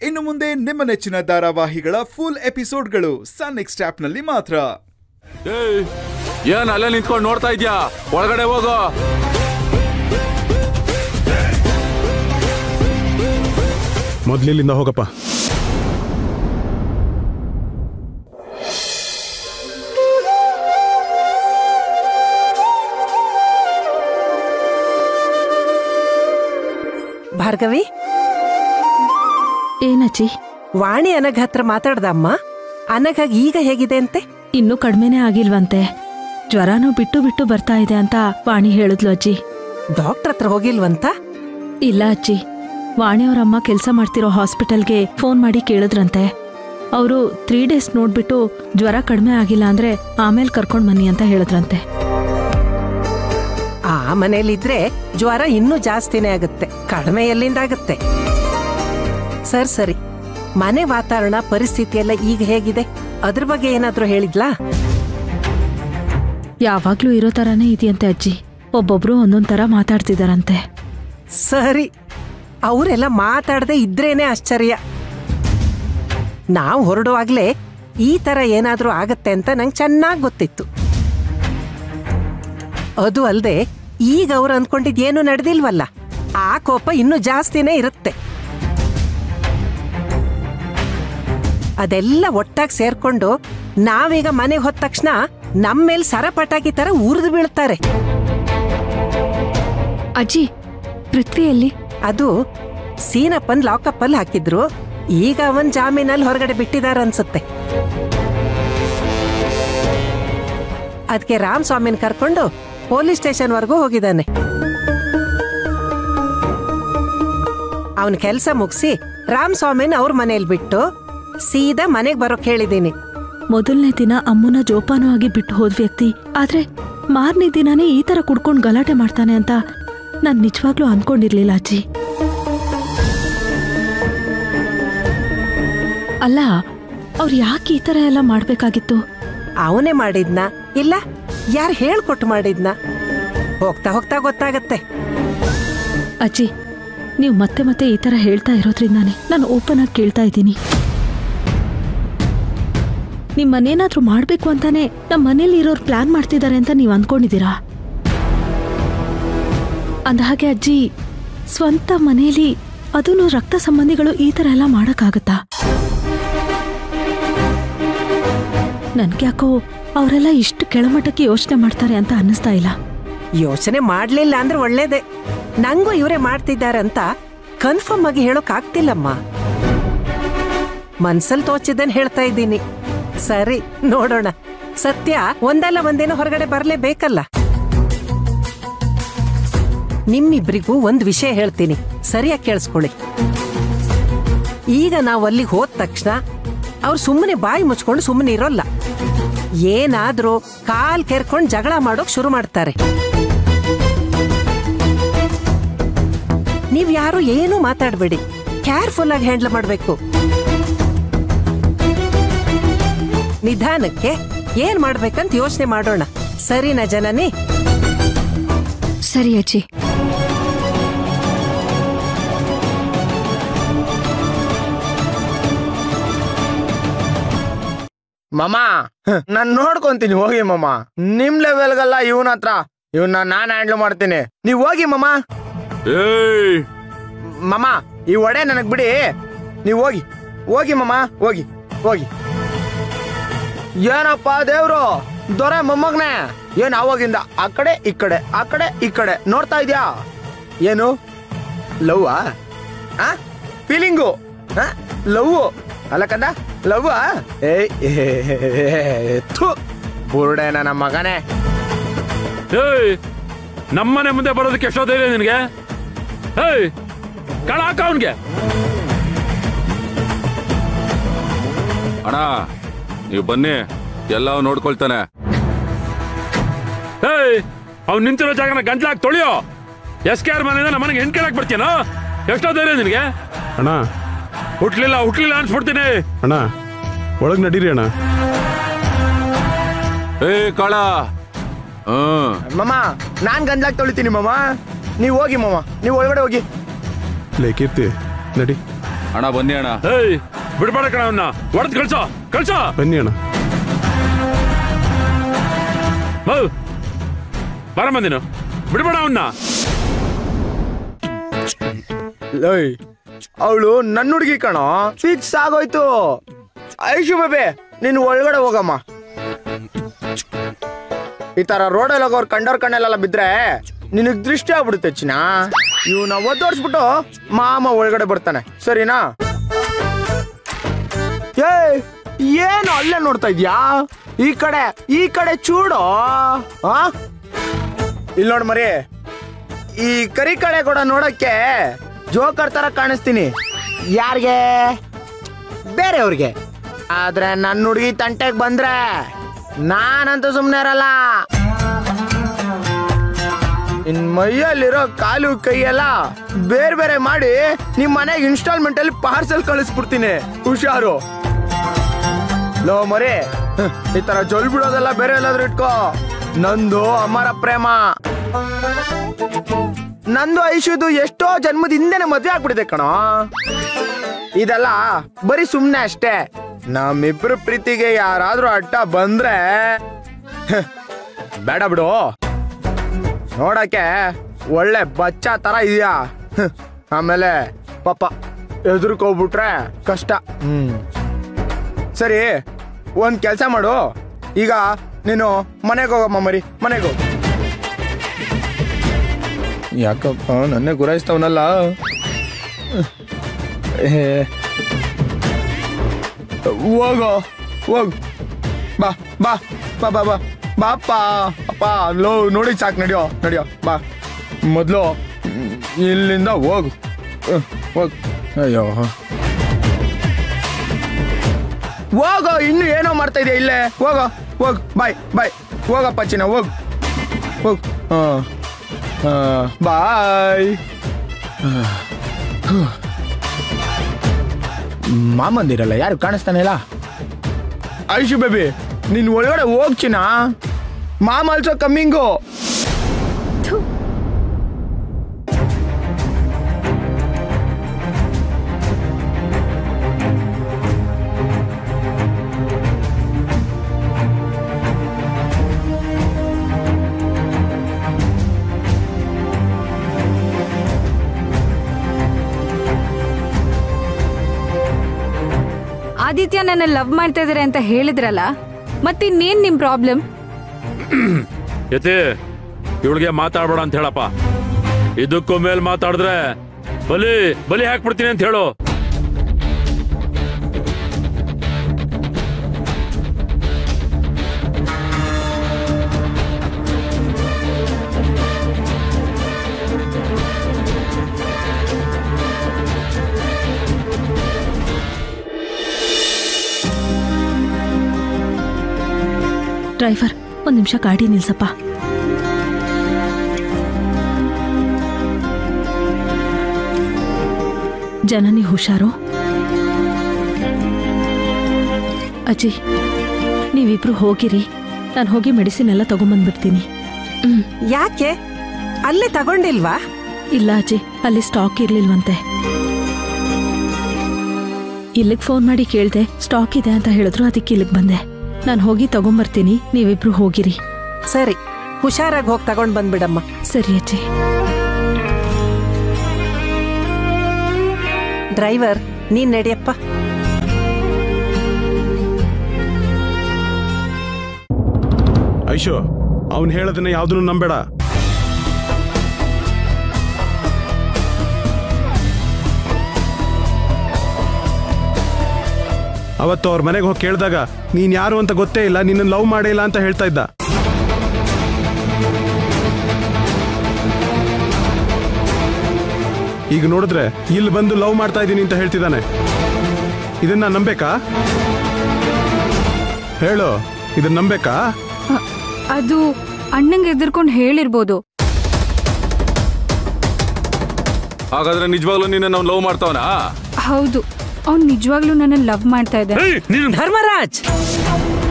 ಇನ್ನು ಮುಂದೆ ನಿಮ್ಮ ನೆಚ್ಚಿನ ಧಾರಾವಾಹಿಗಳ ಫುಲ್ ಎಪಿಸೋಡ್ಗಳು ಸನ್ ನೆಕ್ಸ್ಟ್ ಆಪ್ನಲ್ಲಿ ಮಾತ್ರ ಏಯ್ ಏನ್ ಅಲ್ಲೇ ನಿಂತ್ಕೊಂಡು ನೋಡ್ತಾ ಇದ್ಯಾ ಒಳಗಡೆ ಹೋಗೋ ಮೊದ್ಲಿಲ್ಲಿಂದ ಹೋಗಪ್ಪ ಭಾರ್ಗವಿ ಏನಜ್ಜಿ ವಾಣಿ ಅನಘ ಹತ್ರ ಮಾತಾಡ್ದಮ್ಮ ಅನಘಾಗ್ ಈಗ ಹೇಗಿದೆ ಅಂತೆ ಇನ್ನೂ ಕಡಿಮೆನೇ ಆಗಿಲ್ವಂತೆ ಜ್ವರನೂ ಬಿಟ್ಟು ಬಿಟ್ಟು ಬರ್ತಾ ಇದೆ ಅಂತ ವಾಣಿ ಹೇಳಿದ್ಲು ಅಜ್ಜಿ ಡಾಕ್ಟರ್ ಹತ್ರ ಹೋಗಿಲ್ವಂತ ಇಲ್ಲ ಅಜ್ಜಿ ವಾಣಿಯವ್ರಮ್ಮ ಕೆಲಸ ಮಾಡ್ತಿರೋ ಹಾಸ್ಪಿಟಲ್ಗೆ ಫೋನ್ ಮಾಡಿ ಕೇಳಿದ್ರಂತೆ ಅವರು ತ್ರೀ ಡೇಸ್ ನೋಡ್ಬಿಟ್ಟು ಜ್ವರ ಕಡಿಮೆ ಆಗಿಲ್ಲ ಅಂದ್ರೆ ಆಮೇಲೆ ಕರ್ಕೊಂಡ್ ಬನ್ನಿ ಅಂತ ಹೇಳಿದ್ರಂತೆ ಆ ಮನೇಲಿದ್ರೆ ಜ್ವರ ಇನ್ನೂ ಜಾಸ್ತಿನೇ ಆಗುತ್ತೆ ಕಡಿಮೆ ಎಲ್ಲಿಂದ ಆಗುತ್ತೆ ಸರ್ ಸರಿ ಮನೆ ವಾತಾವರಣ ಪರಿಸ್ಥಿತಿ ಎಲ್ಲ ಈಗ ಹೇಗಿದೆ ಅದ್ರ ಬಗ್ಗೆ ಏನಾದ್ರೂ ಹೇಳಿದ್ಲಾ ಯಾವಾಗ್ಲೂ ಇರೋ ತರಾನೇ ಇದೆಯಂತೆ ಅಜ್ಜಿ ಒಬ್ಬೊಬ್ರು ಒಂದೊಂದ್ ತರ ಮಾತಾಡ್ತಿದಾರಂತೆ ಸರಿ ಅವರೆಲ್ಲ ಮಾತಾಡದೆ ಇದ್ರೇನೆ ಆಶ್ಚರ್ಯ ನಾವು ಹೊರಡುವಾಗ್ಲೇ ಈ ತರ ಏನಾದ್ರೂ ಆಗತ್ತೆ ಅಂತ ನಂಗೆ ಚೆನ್ನಾಗಿ ಗೊತ್ತಿತ್ತು ಅದು ಅಲ್ದೆ ಈಗ ಅವ್ರು ಅನ್ಕೊಂಡಿದ್ ಏನು ನಡೆದಿಲ್ವಲ್ಲ ಆ ಕೋಪ ಇನ್ನೂ ಜಾಸ್ತಿನೇ ಇರುತ್ತೆ ಅದೆಲ್ಲ ಒಟ್ಟಾಗಿ ಸೇರ್ಕೊಂಡು ನಾವೀಗ ಮನೆಗೆ ಹೋದ ತಕ್ಷಣ ನಮ್ಮ ಮೇಲೆ ಸರಪಟಾಕಿ ತರ ಉರಿದು ಬೀಳ್ತಾರೆ ಅಜ್ಜಿ ಪೃಥ್ವಿಯಲ್ಲಿ ಅದು ಸೀನಪ್ಪನ್ ಲಾಕಪ್ ಅಲ್ಲಿ ಹಾಕಿದ್ರು ಈಗ ಅವನ್ ಜಾಮೀನಲ್ಲಿ ಹೊರಗಡೆ ಬಿಟ್ಟಿದಾರ ಅನ್ಸುತ್ತೆ ಅದಕ್ಕೆ ರಾಮ್ ಸ್ವಾಮಿನ್ ಕರ್ಕೊಂಡು ಪೊಲೀಸ್ ಸ್ಟೇಷನ್ ವರ್ಗೂ ಹೋಗಿದ್ದಾನೆ ಅವನ್ ಕೆಲ್ಸ ಮುಗಿಸಿ ರಾಮ್ ಸ್ವಾಮಿನ್ ಅವ್ರ ಮನೇಲಿ ಬಿಟ್ಟು ಸೀದಾ ಮನೆಗ್ ಬರೋಕ್ ಹೇಳಿದೀನಿ ಮೊದಲನೇ ದಿನ ಅಮ್ಮನ ಜೋಪಾನವಾಗಿ ಬಿಟ್ಟು ಹೋದ್ ವ್ಯಕ್ತಿ ಆದ್ರೆ ಮಾರನೇ ದಿನಾನೇ ಈ ತರ ಕುಡ್ಕೊಂಡು ಗಲಾಟೆ ಮಾಡ್ತಾನೆ ಅಂತ ನಾನ್ ನಿಜವಾಗ್ಲೂ ಅನ್ಕೊಂಡಿರ್ಲಿಲ್ಲ ಅಜ್ಜಿ ಅಲ್ಲ ಅವ್ರು ಯಾಕೆ ಈ ತರ ಎಲ್ಲ ಮಾಡ್ಬೇಕಾಗಿತ್ತು ಅವನೇ ಮಾಡಿದ್ನ ಇಲ್ಲ ಯಾರು ಹೇಳ್ಕೊಟ್ಟು ಮಾಡಿದ್ನ ಹೋಗ್ತಾ ಹೋಗ್ತಾ ಗೊತ್ತಾಗತ್ತೆ ಅಜ್ಜಿ ನೀವು ಮತ್ತೆ ಮತ್ತೆ ಈ ತರ ಹೇಳ್ತಾ ಇರೋದ್ರಿಂದಾನೆ ನಾನು ಓಪನ್ ಆಗಿ ಕೇಳ್ತಾ ಇದ್ದೀನಿ ನಿಮ್ ಮನೇನಾದ್ರೂ ಮಾಡ್ಬೇಕು ಅಂತಾನೆ ನಮ್ ಮನೇಲಿ ಇರೋರು ಪ್ಲಾನ್ ಮಾಡ್ತಿದ್ದಾರೆ ಅಂತ ನೀವ್ ಅನ್ಕೊಂಡಿದ್ದೀರಾ ಅಂದಹಾಗೆ ಅಜ್ಜಿ ಸ್ವಂತ ಮನೇಲಿ ಅದೂ ರಕ್ತ ಸಂಬಂಧಿಗಳು ಈ ತರ ಎಲ್ಲ ಮಾಡಕ್ಕಾಗತ್ತಾ ನನ್ಗ್ಯಾಕೋ ಅವರೆಲ್ಲ ಇಷ್ಟು ಕೆಳಮಟ್ಟಕ್ಕೆ ಯೋಚನೆ ಮಾಡ್ತಾರೆ ಅಂತ ಅನ್ನಿಸ್ತಾ ಇಲ್ಲ ಯೋಚನೆ ಮಾಡ್ಲಿಲ್ಲ ಅಂದ್ರೆ ಒಳ್ಳೇದೆ ನಂಗೂ ಇವರೇ ಮಾಡ್ತಿದ್ದಾರೆ ಅಂತ ಕನ್ಫರ್ಮ್ ಆಗಿ ಹೇಳೋಕ್ ಆಗ್ತಿಲ್ಲಮ್ಮ ಮನ್ಸಲ್ ತೋಚಿದ್ದನ್ ಹೇಳ್ತಾ ಇದ್ದೀನಿ ಸರಿ ನೋಡೋಣ ಸತ್ಯ ಒಂದಲ್ಲ ಒಂದಿನ ಹೊರಗಡೆ ಬರ್ಲೇಬೇಕಲ್ಲ ನಿಮ್ಮಿಬ್ರಿಗೂ ಒಂದ್ ವಿಷಯ ಹೇಳ್ತೀನಿ ಸರಿಯಾಗಿ ಕೇಳಿಸ್ಕೊಳ್ಳಿ ಈಗ ನಾವು ಅಲ್ಲಿಗೆ ಹೋದ ತಕ್ಷಣ ಅವ್ರು ಸುಮ್ಮನೆ ಬಾಯಿ ಮುಚ್ಕೊಂಡು ಸುಮ್ಮನೆ ಇರೋಲ್ಲ ಏನಾದ್ರೂ ಕಾಲ್ ಕೆರ್ಕೊಂಡ್ ಜಗಳ ಮಾಡೋಕ್ ಶುರು ಮಾಡ್ತಾರೆ ನೀವ್ ಯಾರು ಏನೂ ಮಾತಾಡ್ಬೇಡಿ ಕೇರ್ಫುಲ್ ಆಗಿ ಹ್ಯಾಂಡಲ್ ಮಾಡ್ಬೇಕು ನಿಧಾನಕ್ಕೆ ಏನ್ ಮಾಡ್ಬೇಕಂತ ಯೋಚನೆ ಮಾಡೋಣ ಸರಿನಾ ಜನನಿ ಸರಿ ಅಜ್ಜಿ ಮಮ್ಮ ನಾನ್ ನೋಡ್ಕೊಂತೀನಿ ಹೋಗಿ ಮಮ್ಮ ನಿಮ್ ಲೆವೆಲ್ಗಲ್ಲ ಇವನ ಹತ್ರ ಇವನ್ನ ನಾನ್ ಹ್ಯಾಂಡ್ಲ್ ಮಾಡ್ತೀನಿ ನೀವ್ ಹೋಗಿ ಮಮ್ಮ ಏಯ್ ಮಮ್ಮ ಈ ಒಡೆ ನನಗ್ ಬಿಡಿ ನೀವ್ ಹೋಗಿ ಹೋಗಿ ಮಮ್ಮ ಹೋಗಿ ಹೋಗಿ ಏನಪ್ಪ ದೇವ್ರು ದೊರೆ ಮೊಮ್ಮಗ್ನೆ ಏನ್ ಅವಾಗಿಂದ ಆ ಕಡೆ ಈ ಕಡೆ ಆ ಕಡೆ ಈ ಕಡೆ ನೋಡ್ತಾ ಇದ್ಯಾ ಏನು ಲವ್ ಆ ಫೀಲಿಂಗು ಲವ್ ಅಲ್ಲ ಕಂದ ಲವ್ ಏಯ್ ಥು ಬುರುಡೆ ನನ್ನ ಮಗನೇ ಏಯ್ ನಮ್ಮನೆ ಮುಂದೆ ಬರೋದಕ್ಕೆ ಎಷ್ಟೋ ಧೈರ್ಯ ನಿನಗೆ ಏಯ್ ಕಳ ಹಾಕ ಅವನ್ಗೆ ಅಣ್ಣ ನೀವು ಬನ್ನಿ ಎಲ್ಲ ನೋಡ್ಕೊಳ್ತಾನೆ ಏಯ್ ಅವ್ನು ನಿಂತಿರೋ ಜಾಗನ ಗಂಟ್ಲಾಕ್ ತೊಳಿಯೋ ಎಸ್ ಕೆ ಆರ್ ಮನೆಯಿಂದ ನಮ್ಮನೆಗೆ ಹೆಣ್ ಕೇಳಕ್ ಬರ್ತೀನೋ ಎಷ್ಟೋ ಧೈರ್ಯ ನಿನಗೆ ಅಣ್ಣ ಹುಟ್ಲಿಲ್ಲ ಹುಟ್ಲಿಲ್ಲ ಅನ್ಸ್ಬಿಡ್ತೀನಿ ಅಣ್ಣ ಒಳಗ್ ನಡೀರಿ ಅಣ್ಣ ಏ ಕಳ ಹ್ಮ್ ಮಮ್ಮ ನಾನ್ ಗಂಜಾಕ್ ತೊಳಿತೀನಿ ಮಮ್ಮ ನೀವ್ ಹೋಗಿ ಮಮ್ಮ ನೀವ್ ಒಳಗಡೆ ಹೋಗಿ ಲೇ ಕೀರ್ತಿ ನಡಿ ಅಣ್ಣ ಬನ್ನಿ ಅಣ್ಣ ಏಯ್ ಬಿಡ್ಬೇಡ ಕಣ ಅವನ್ನ ಹೊಡೆದ್ ಕಳ್ಸೋ ಕಳ್ಸೋ ಬನ್ನಿ ಅಣ್ಣ ಮೌ ಬರಮ್ಮ ನೀನು ಬಿಡ್ಬೇಡ ಅವನ್ನ ಲೈ ಅವಳು ನನ್ನ ಹುಡುಗಿ ಕಣೋ ಫಿಕ್ಸ್ ಆಗೋಯ್ತು ಐಶು ಬೇಬೆ ನೀನು ಒಳಗಡೆ ಹೋಗಮ್ಮ ಈ ತರ ರೋಡಲ್ಲಿ ಹೋಗೋರು ಕಂಡೋರ್ ಕಣ್ಣಲ್ಲೆಲ್ಲ ಬಿದ್ರೆ ನಿನಗ್ ದೃಷ್ಟಿ ಆಗ್ಬಿಡುತ್ತೆ ಚಿನ್ನ ಇವನ ಒದ್ದೋಡ್ಸ್ಬಿಟ್ಟು ಮಾಮ ಒಳಗಡೆ ಬರ್ತಾನೆ ಸರಿನಾ ಏ ಏನು ಅಲ್ಲೇ ನೋಡ್ತಾ ಇದ್ಯಾ ಈ ಕಡೆ ಈ ಕಡೆ ಚೂಡು ಆ ಇಲ್ಲಿ ನೋಡ್ ಮರಿ ಈ ಕರಿ ಕಳೆ ಕೂಡ ನೋಡಕ್ಕೆ ಜೋಕರ್ ತರ ಕಾಣಿಸ್ತೀನಿ ಯಾರಿಗೆ ಬೇರೆಯವ್ರಿಗೆ ಆದ್ರೆ ನನ್ನ ಹುಡುಗಿ ತಂಟೆಗೆ ಬಂದ್ರೆ ನಾನಂತೂ ಸುಮ್ಮನೆ ಇರಲ್ಲ ನಿನ್ ಮೈಯಲ್ಲಿರೋ ಕಾಲು ಕೈಯೆಲ್ಲ ಬೇರೆ ಬೇರೆ ಮಾಡಿ ನಿಮ್ ಮನೆಗೆ ಇನ್ಸ್ಟಾಲ್ಮೆಂಟ್ ಅಲ್ಲಿ ಪಾರ್ಸೆಲ್ ಕಳಿಸ್ಬಿಡ್ತೀನಿ ಹುಷಾರು ಲೋ ಮರಿ ಹ್ಮ್, ಈ ತರ ಜೊಲ್ ಬಿಡೋದೆಲ್ಲ ಬೇರೆ ಎಲ್ಲಾದ್ರೂ ಇಟ್ಕೋ ನಂದು ಅಮರ ಪ್ರೇಮ ನಂದು ಐಶುದು ಎಷ್ಟೋ ಜನ್ಮದ ಹಿಂದೆನೆ ಮದ್ವೆ ಆಗ್ಬಿಟ್ಟಿದೆ ಕಣೋ ಇದೆಲ್ಲ ಬರೀ ಸುಮ್ನೆ ಅಷ್ಟೇ ನಮ್ಮಿಬ್ರು ಪ್ರೀತಿಗೆ ಯಾರಾದ್ರೂ ಅಡ್ಡ ಬಂದ್ರೆ ಹ್, ಬೇಡ ಬಿಡು ನೋಡಕ್ಕೆ ಒಳ್ಳೆ ಬಚ್ಚ ತರ ಇದೆಯಾ ಹ್, ಆಮೇಲೆ ಪಾಪ ಎದುರ್ಕೋಗ್ಬಿಟ್ರೆ ಕಷ್ಟ ಹ್ಮ್ ಸರಿ ಒಂದ್ ಕೆಲ್ಸ ಮಾಡು ಈಗ ನೀನು ಮನೆಗೆ ಹೋಗಮ್ಮ ಮರಿ ಮನೆಗೆ ಹೋಗು ಯಾಕಪ್ಪ ನನ್ನೇ ಗುರಾಯಿಸ್ತವನಲ್ಲ ಹೋಗೋ ಹೋಗ್ ಬಾ ಬಾ ಬಾ ಬಾ ಬಾ ಬಾಪ್ಪ ಅಪ್ಪ ಲೋ ನೋಡಿ ಸಾಕು ನಡಿಯೋ ನಡಿಯೋ ಬಾ ಮೊದಲು ಇಲ್ಲಿಂದ ಹೋಗು ಹ್ಮ್, ಹೋಗ್ ಅಯ್ಯೋ ಹೋಗೋ ಇನ್ನು ಏನೋ ಮಾಡ್ತಾ ಇದೆಯಾ ಇಲ್ಲೇ ಹೋಗೋ ಹೋಗ್ ಬಾಯ್ ಬಾಯ್ ಹೋಗಪ್ಪ ಚಿನ್ನ ಹೋಗ್ ಹೋಗ್ ಹಾಂ ಬಾಯ್ ಮಾಮಂದಿರಲ್ಲ ಯಾರು ಕಾಣಿಸ್ತಾನೆ ಇಲ್ಲ ಐಶು ಬೇಬಿ ನೀನ್ ಒಳಗಡೆ ಹೋಗ್ಚಿನ ಮಾಮ ಆಲ್ಸೋ ಕಮ್ಮಿಂಗು ಆದಿತ್ಯ ನನ್ನ ಲವ್ ಮಾಡ್ತಾ ಇದಾರೆ ಅಂತ ಹೇಳಿದ್ರಲ್ಲ ಮತ್ತಿನ್ನೇನ್ ನಿಮ್ ಪ್ರಾಬ್ಲಮ್ ಯತಿ ಇವಳಿಗೆ ಮಾತಾಡ್ಬೇಡ ಅಂತ ಹೇಳಪ್ಪ ಇದಕ್ಕೂ ಮೇಲ್ ಮಾತಾಡಿದ್ರೆ ಬಲಿ ಬಲಿ ಹಾಕ್ಬಿಡ್ತೀನಿ ಅಂತ ಹೇಳು ಡ್ರೈವರ್ ಒಂದ್ ನಿಮಿಷ ಗಾಡಿ ನಿಲ್ಸಪ್ಪ ಜನನಿ ಹುಷಾರು ಅಜ್ಜಿ ನೀವಿಬ್ರು ಹೋಗಿರಿ ನಾನು ಹೋಗಿ ಮೆಡಿಸಿನ್ ಎಲ್ಲ ತಗೊಂಬಂದ್ಬಿಡ್ತೀನಿ ಯಾಕೆ ಅಲ್ಲೇ ತಗೊಂಡಿಲ್ವಾ ಇಲ್ಲ ಅಜ್ಜಿ ಅಲ್ಲಿ ಸ್ಟಾಕ್ ಇರ್ಲಿಲ್ವಂತೆ ಇಲ್ಲಿಗೆ ಫೋನ್ ಮಾಡಿ ಕೇಳ್ದೆ ಸ್ಟಾಕ್ ಇದೆ ಅಂತ ಹೇಳಿದ್ರು ಅದಕ್ಕೆ ಇಲ್ಲಿಗೆ ಬಂದೆ ನಾನು ಹೋಗಿ ತಗೊಂಬರ್ತೀನಿ ನೀವಿಬ್ರು ಹೋಗಿರಿ ಸರಿ ಹುಷಾರಾಗಿ ಹೋಗಿ ತಗೊಂಡ್ ಬಂದ್ಬಿಡಮ್ಮ ಸರಿ ಅಜ್ಜಿ ಡ್ರೈವರ್ ನೀನ್ ನಡಿಯಪ್ಪ ಐಶು ಅವ್ನು ಹೇಳೋದನ್ನ ಯಾವ್ದನ್ನು ನಂಬೇಡ ಅವತ್ತು ಅವ್ರ ಮನೆಗೆ ಹೋಗಿ ಕೇಳಿದಾಗ ನೀನ್ ಯಾರು ಅಂತ ಗೊತ್ತೇ ಇಲ್ಲ ನಿನ್ನ ಲವ್ ಮಾಡೇ ಇಲ್ಲ ಅಂತ ಹೇಳ್ತಾ ಇದ್ದ ಈಗ ನೋಡಿದ್ರೆ ಇಲ್ಲಿ ಬಂದು ಲವ್ ಮಾಡ್ತಾ ಇದ್ದೀನಿ ಅಂತ ಹೇಳ್ತಿದ್ದಾನೆ ಇದನ್ನ ನಂಬೇಕಾ ಹೇಳು ಇದನ್ನ ನಂಬೇಕಾ ಅದು ಅಣ್ಣಂಗೆ ಎದುರ್ಕೊಂಡು ಹೇಳಿರ್ಬೋದು ಹಾಗಾದ್ರೆ ನಿಜವಾಗ್ಲೂ ನಿನ್ನ ನಾವು ಲವ್ ಮಾಡ್ತಾವನಾ ಹೌದು ಅವ್ನು ನಿಜವಾಗ್ಲೂ ನನ್ನ ಲವ್ ಮಾಡ್ತಾ ಇದ್ದ ಏಯ್, ನೀನು ಧರ್ಮರಾಜ್